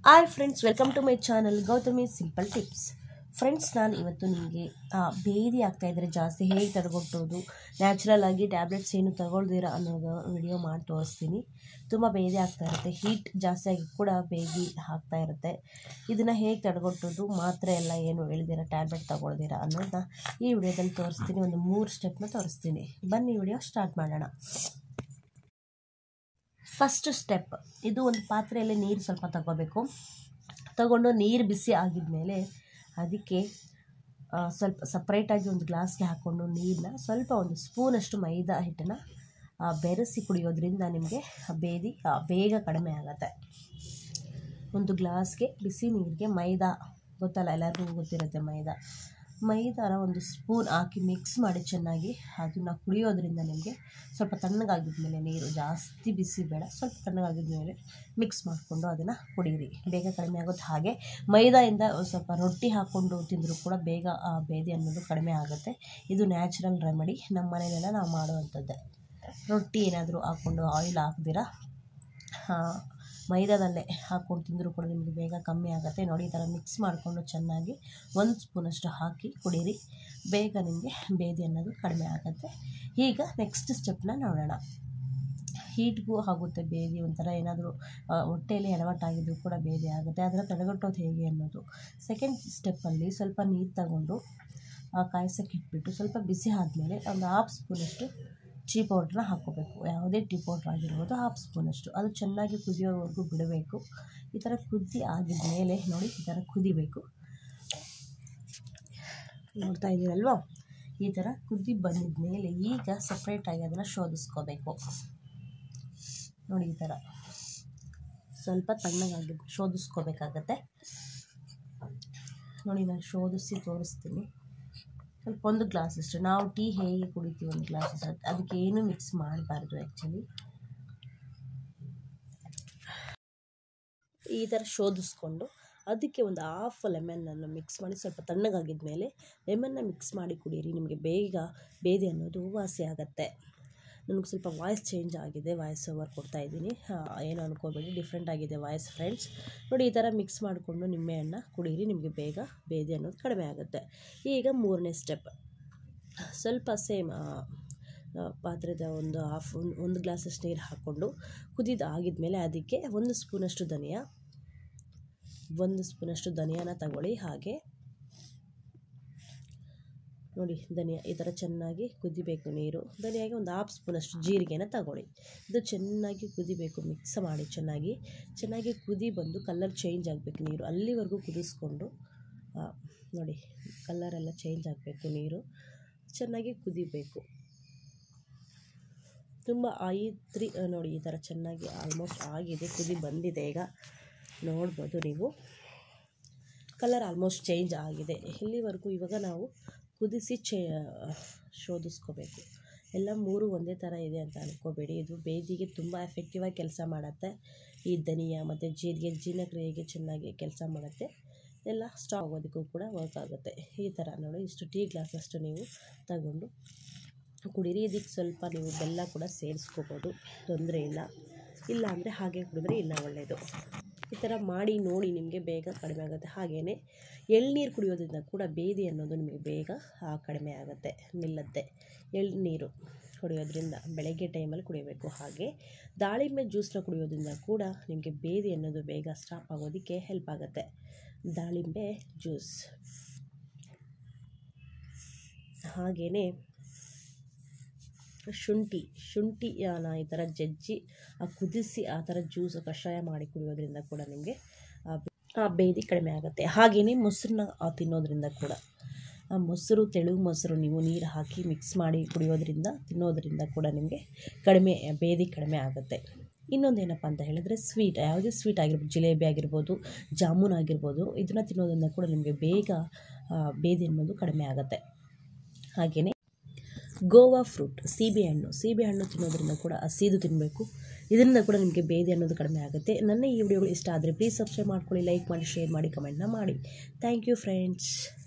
hi friends welcome to my channel Gautami simple tips friends ನಾನು ಇವತ್ತು ನಿಮಗೆ ಬೇದಿ ಆಗ್ತಾ ಇದ್ದರೆ ಜಾಸ್ತಿ ಹೇಗೆ ತಡೆಗಟ್ಟೋದು ನ್ಯಾಚುರಲ್ ಆಗಿ ಟ್ಯಾಬ್ಲೆಟ್ಸ್ ಏನು ತಗೊಳ್ದಿರ ಅನ್ನೋದು ವಿಡಿಯೋ ಮಾಡಿ ತೋರಿಸ್ತೀನಿ ತುಂಬ ಬೇದಿ ಆಗ್ತಾ ಇರುತ್ತೆ ಹೀಟ್ ಜಾಸ್ತಿ ಆಗಿ ಕೂಡ ಬೇದಿ ಆಗ್ತಾ ಇರುತ್ತೆ ಇದನ್ನು ಹೇಗೆ ತಡೆಗಟ್ಟೋದು ಮಾತ್ರೆ ಎಲ್ಲ ಏನು ಹೇಳಿದಿರ ಟ್ಯಾಬ್ಲೆಟ್ ತಗೊಳ್ದಿರ ಅನ್ನೋದನ್ನ ಈ ವಿಡಿಯೋದಲ್ಲಿ ತೋರಿಸ್ತೀನಿ ಒಂದು ಮೂರು ಸ್ಟೆಪ್ನ ತೋರಿಸ್ತೀನಿ ಬನ್ನಿ ವಿಡಿಯೋ ಸ್ಟಾರ್ಟ್ ಮಾಡೋಣ ಫಸ್ಟ್ ಸ್ಟೆಪ್ ಇದು ಒಂದು ಪಾತ್ರೆಯಲ್ಲಿ ನೀರು ಸ್ವಲ್ಪ ತಗೋಬೇಕು ತಗೊಂಡು ನೀರು ಬಿಸಿ ಆಗಿದ್ಮೇಲೆ ಅದಕ್ಕೆ ಆ, ಸ್ವಲ್ಪ ಸಪ್ರೇಟಾಗಿ ಒಂದು ಗ್ಲಾಸ್ಗೆ ಹಾಕ್ಕೊಂಡು ನೀರನ್ನ ಸ್ವಲ್ಪ ಒಂದು ಸ್ಪೂನಷ್ಟು ಮೈದಾ ಹಿಟ್ಟನ್ನು ಆ, ಬೆರೆಸಿ ಕುಡಿಯೋದ್ರಿಂದ ನಿಮಗೆ ಬೇದಿ ಆ, ಬೇಗ ಕಡಿಮೆ ಆಗುತ್ತೆ ಒಂದು ಗ್ಲಾಸ್ಗೆ ಬಿಸಿ ನೀರಿಗೆ ಮೈದಾ ಗೊತ್ತಲ್ಲ ಎಲ್ಲರಿಗೂ ಗೊತ್ತಿರುತ್ತೆ ಮೈದಾ ಮೈದಾನ ಒಂದು ಸ್ಪೂನ್ ಹಾಕಿ ಮಿಕ್ಸ್ ಮಾಡಿ ಚೆನ್ನಾಗಿ ಅದನ್ನು ಕುಡಿಯೋದ್ರಿಂದ ನಿಮಗೆ ಸ್ವಲ್ಪ ತಣ್ಣಗಾಗಿದ್ಮೇಲೆ ನೀರು ಜಾಸ್ತಿ ಬಿಸಿ ಬೇಡ ಸ್ವಲ್ಪ ತಣ್ಣಗಾಗಿದ್ಮೇಲೆ ಮಿಕ್ಸ್ ಮಾಡಿಕೊಂಡು ಅದನ್ನು ಕುಡೀರಿ ಬೇಗ ಕಡಿಮೆ ಆಗುತ್ತೆ ಹಾಗೆ ಮೈದಾಯಿಂದ ಒಂದ್ ಸ್ವಲ್ಪ ರೊಟ್ಟಿ ಹಾಕ್ಕೊಂಡು ತಿಂದರೂ ಕೂಡ ಬೇಗ ಆ ಬೇದಿ ಅನ್ನೋದು ಕಡಿಮೆ ಆಗುತ್ತೆ ಇದು ನ್ಯಾಚುರಲ್ ರೆಮಿಡಿ ನಮ್ಮ ಮನೆಯಲ್ಲೆಲ್ಲ ನಾವು ಮಾಡುವಂಥದ್ದೇ ರೊಟ್ಟಿ ಏನಾದರೂ ಹಾಕ್ಕೊಂಡು ಆಯಿಲ್ ಹಾಕ್ದಿರ ಮೈದಾದಲ್ಲೇ ಹಾಕ್ಕೊಂಡು ತಿಂದರೂ ಕೂಡ ನಿಮಗೆ ಬೇಗ ಕಮ್ಮಿ ಆಗುತ್ತೆ ನೋಡಿ ಈ ಥರ ಮಿಕ್ಸ್ ಮಾಡಿಕೊಂಡು ಚೆನ್ನಾಗಿ ಒಂದು ಸ್ಪೂನಷ್ಟು ಹಾಕಿ ಕುಡೀರಿ ಬೇಗ ನಿಮಗೆ ಬೇದಿ ಅನ್ನೋದು ಕಡಿಮೆ ಆಗುತ್ತೆ ಈಗ ನೆಕ್ಸ್ಟ್ ಸ್ಟೆಪ್ನ ನೋಡೋಣ ಹೀಟ್ಗೂ ಆಗುತ್ತೆ ಬೇದಿ ಒಂಥರ ಏನಾದರೂ ಹೊಟ್ಟೆಯಲ್ಲಿ ಎಡವಟ್ಟಾಗಿದ್ದು ಕೂಡ ಬೇದಿ ಆಗುತ್ತೆ ಅದರ ತಡೆಗಟ್ಟೋದು ಹೇಗೆ ಅನ್ನೋದು ಸೆಕೆಂಡ್ ಸ್ಟೆಪ್ಪಲ್ಲಿ ಸ್ವಲ್ಪ ನೀರು ತಗೊಂಡು ಕಾಯಿಸೋಕ್ಕೆ ಇಟ್ಬಿಟ್ಟು ಸ್ವಲ್ಪ ಬಿಸಿ ಆದಮೇಲೆ ಒಂದು ಹಾಫ್ ಸ್ಪೂನಷ್ಟು ಟೀ ಪೌಡ್ರನ್ನ ಹಾಕ್ಕೋಬೇಕು ಯಾವುದೇ ಟೀ ಪೌಡ್ರ್ ಆಗಿರ್ಬೋದು ಹಾಫ್ ಸ್ಪೂನಷ್ಟು ಅದು ಚೆನ್ನಾಗಿ ಕುದಿಯೋವರೆಗೂ ಬಿಡಬೇಕು ಈ ಥರ ಕುದಿ ಆಗಿದ್ಮೇಲೆ ನೋಡಿ ಈ ಥರ ಕುದಿಬೇಕು ನೋಡ್ತಾ ಇದ್ದೀರಲ್ವಾ ಈ ಥರ ಕುದಿ ಬಂದಿದ್ಮೇಲೆ ಈಗ ಸಪ್ರೇಟಾಗಿ ಅದನ್ನು ಶೋಧಿಸ್ಕೋಬೇಕು ನೋಡಿ ಈ ಥರ ಸ್ವಲ್ಪ ತಣ್ಣಗಾಗಿದ್ದು ಶೋಧಿಸ್ಕೋಬೇಕಾಗತ್ತೆ ನೋಡಿ ನಾನು ಶೋಧಿಸಿ ತೋರಿಸ್ತೀನಿ ಸ್ವಲ್ಪ ಒಂದು ಗ್ಲಾಸ್ ಅಷ್ಟು ನಾವು ಟೀ ಹೇಗೆ ಕುಡಿತೀವಿ ಒಂದು ಗ್ಲಾಸ್ ಅಷ್ಟು ಅದಕ್ಕೆ ಏನು ಮಿಕ್ಸ್ ಮಾಡಬಾರ್ದು ಆ್ಯಕ್ಚುಲಿ ಈ ಥರ ಶೋಧಿಸ್ಕೊಂಡು ಅದಕ್ಕೆ ಒಂದು ಹಾಫ್ ಲೆಮನ್ನನ್ನು ಮಿಕ್ಸ್ ಮಾಡಿ ಸ್ವಲ್ಪ ತಣ್ಣಗಾಗಿದ್ಮೇಲೆ ಲೆಮನ್ನ ಮಿಕ್ಸ್ ಮಾಡಿ ಕುಡೀರಿ ನಿಮಗೆ ಬೇಗ ಬೇದಿ ಅನ್ನೋದು ವಾಸಿ ಆಗುತ್ತೆ ನನಗೆ ಸ್ವಲ್ಪ ವಾಯ್ಸ್ ಚೇಂಜ್ ಆಗಿದೆ ವಾಯ್ಸ್ ಓವರ್ ಕೊಡ್ತಾ ಇದ್ದೀನಿ ಏನು ಅನ್ಕೋಬೇಡಿ ಡಿಫ್ರೆಂಟ್ ಆಗಿದೆ ವಾಯ್ಸ್ ಫ್ರೆಂಡ್ಸ್ ನೋಡಿ ಈ ಥರ ಮಿಕ್ಸ್ ಮಾಡಿಕೊಂಡು ನಿಂಬೆಹಣ್ಣ ಕುಡೀರಿ ನಿಮಗೆ ಬೇಗ ಬೇದಿ ಅನ್ನೋದು ಕಡಿಮೆ ಆಗುತ್ತೆ ಈಗ ಮೂರನೇ ಸ್ಟೆಪ್ ಸ್ವಲ್ಪ ಸೇಮ್ ಪಾತ್ರೆದ ಒಂದು ಹಾಫ್ ಒಂದು ಒಂದು ಗ್ಲಾಸಷ್ಟು ನೀರು ಹಾಕ್ಕೊಂಡು ಕುದಿದು ಆಗಿದ್ಮೇಲೆ ಅದಕ್ಕೆ ಒಂದು ಸ್ಪೂನಷ್ಟು ಧನಿಯಾ ಒಂದು ಸ್ಪೂನಷ್ಟು ಧನಿಯಾನ ತಗೊಳ್ಳಿ ಹಾಗೆ ನೋಡಿ ಧನಿಯಾ ಈ ಥರ ಚೆನ್ನಾಗಿ ಕುದಿಬೇಕು ನೀರು ಧನಿಯಾಗೆ ಒಂದು ಹಾಫ್ ಸ್ಪೂನಷ್ಟು ಜೀರಿಗೆನ ತಗೊಳ್ಳಿ ಇದು ಚೆನ್ನಾಗಿ ಕುದಿಬೇಕು ಮಿಕ್ಸ್ ಮಾಡಿ ಚೆನ್ನಾಗಿ ಚೆನ್ನಾಗಿ ಕುದಿ ಬಂದು ಕಲರ್ ಚೇಂಜ್ ಆಗಬೇಕು ನೀರು ಅಲ್ಲಿವರೆಗೂ ಕುದಿಸ್ಕೊಂಡು ಆ, ನೋಡಿ ಕಲರೆಲ್ಲ ಚೇಂಜ್ ಆಗಬೇಕು ನೀರು ಚೆನ್ನಾಗಿ ಕುದಿಬೇಕು ತುಂಬ ಐತ್ರಿ ನೋಡಿ ಈ ಥರ ಚೆನ್ನಾಗಿ ಆಲ್ಮೋಸ್ಟ್ ಆಗಿದೆ ಕುದಿ ಬಂದಿದೆ ಈಗ ನೋಡ್ಬೋದು ನೀವು ಕಲರ್ ಆಲ್ಮೋಸ್ಟ್ ಚೇಂಜ್ ಆಗಿದೆ ಇಲ್ಲಿವರೆಗೂ ಇವಾಗ ನಾವು ಕುದಿಸಿ ಚೇ ಶೋಧಿಸ್ಕೋಬೇಕು ಎಲ್ಲ ಮೂರು ಒಂದೇ ಥರ ಇದೆ ಅಂತ ಅನ್ಕೋಬೇಡಿ ಇದು ಬೇದಿಗೆ ತುಂಬ ಎಫೆಕ್ಟಿವ್ ಆಗಿ ಕೆಲಸ ಮಾಡುತ್ತೆ ಈ ಧನಿಯಾ ಮತ್ತು ಜೀರಿಗೆ ಜೀರ್ಣಕ್ರಿಯೆಗೆ ಚೆನ್ನಾಗಿ ಕೆಲಸ ಮಾಡುತ್ತೆ ಎಲ್ಲ ಸ್ಟಾಪ್ ಆಗೋದಕ್ಕೂ ಕೂಡ ವರ್ಕ್ ಆಗುತ್ತೆ ಈ ಥರ ನೋಡಿ ಇಷ್ಟು ಟೀ ಗ್ಲಾಸಷ್ಟು ನೀವು ತಗೊಂಡು ಕುಡೀರಿ ಇದಕ್ಕೆ ಸ್ವಲ್ಪ ನೀವು ಬೆಲ್ಲ ಕೂಡ ಸೇರಿಸ್ಕೋಬೋದು ತೊಂದರೆ ಇಲ್ಲ ಇಲ್ಲ ಅಂದರೆ ಹಾಗೆ ಕುಡಿದ್ರೆ ಇಲ್ಲ ಒಳ್ಳೆಯದು ಈ ಥರ ಮಾಡಿ ನೋಡಿ ನಿಮಗೆ ಬೇಗ ಕಡಿಮೆ ಆಗುತ್ತೆ ಹಾಗೆಯೇ ಎಳ್ನೀರು ಕುಡಿಯೋದ್ರಿಂದ ಕೂಡ ಬೇದಿ ಅನ್ನೋದು ನಿಮಗೆ ಬೇಗ ಆ, ಕಡಿಮೆ ಆಗುತ್ತೆ ನಿಲ್ಲುತ್ತೆ ಎಳ್ನೀರು ಕುಡಿಯೋದ್ರಿಂದ ಬೆಳಗ್ಗೆ ಟೈಮಲ್ಲಿ ಕುಡಿಯಬೇಕು ಹಾಗೆ ದಾಳಿಂಬೆ ಜ್ಯೂಸನ್ನ ಕುಡಿಯೋದ್ರಿಂದ ಕೂಡ ನಿಮಗೆ ಬೇದಿ ಅನ್ನೋದು ಬೇಗ ಸ್ಟಾಪ್ ಆಗೋದಕ್ಕೆ ಹೆಲ್ಪ್ ಆಗುತ್ತೆ ದಾಳಿಂಬೆ ಜ್ಯೂಸ್ ಹಾಗೆಯೇ ಶುಂಠಿ ಶುಂಠಿನ ಈ ಥರ ಜಜ್ಜಿ ಆ ಕುದಿಸಿ ಆ ಥರ ಜ್ಯೂಸ್ ಕಷಾಯ ಮಾಡಿ ಕುಡಿಯೋದ್ರಿಂದ ಕೂಡ ನಿಮಗೆ ಆ ಬೆ- ಆ ಬೇದಿ ಕಡಿಮೆ ಆಗುತ್ತೆ ಹಾಗೆಯೇ ಮೊಸರನ್ನ ಆ ತಿನ್ನೋದ್ರಿಂದ ಕೂಡ ಆ ಮೊಸರು ತೆಳು ಮೊಸರು ನೀವು ನೀರು ಹಾಕಿ ಮಿಕ್ಸ್ ಮಾಡಿ ಕುಡಿಯೋದ್ರಿಂದ ತಿನ್ನೋದ್ರಿಂದ ಕೂಡ ನಿಮಗೆ ಕಡಿಮೆ ಬೇದಿ ಕಡಿಮೆ ಆಗುತ್ತೆ ಇನ್ನೊಂದೇನಪ್ಪ ಅಂತ ಹೇಳಿದ್ರೆ ಸ್ವೀಟ್ ಯಾವುದೇ ಸ್ವೀಟ್ ಆಗಿರ್ಬೋದು ಜಿಲೇಬಿ ಆಗಿರ್ಬೋದು ಜಾಮೂನ್ ಆಗಿರ್ಬೋದು ಇದನ್ನು ತಿನ್ನೋದ್ರಿಂದ ಕೂಡ ನಿಮಗೆ ಬೇಗ ಆ, ಬೇದಿ ಅನ್ನೋದು ಕಡಿಮೆ ಆಗುತ್ತೆ ಹಾಗೆಯೇ ಗೋವಾ ಫ್ರೂಟ್ ಸೀಬೆಹಣ್ಣು ಸೀಬೆಹಣ್ಣು ತಿನ್ನೋದ್ರಿಂದ ಕೂಡ ಹಸಿದು ತಿನ್ನಬೇಕು ಇದರಿಂದ ಕೂಡ ನಿಮಗೆ ಬೇದಿ ಅನ್ನೋದು ಕಡಿಮೆ ಆಗುತ್ತೆ ನನ್ನ ಈ ವಿಡಿಯೋಗಳು ಇಷ್ಟ ಆದರೆ ಪ್ಲೀಸ್ ಸಬ್ಸ್ಕ್ರೈಬ್ ಮಾಡ್ಕೊಳ್ಳಿ ಲೈಕ್ ಮಾಡಿ ಶೇರ್ ಮಾಡಿ ಕಮೆಂಟ್ನ ಮಾಡಿ ಥ್ಯಾಂಕ್ ಯು ಫ್ರೆಂಡ್ಸ್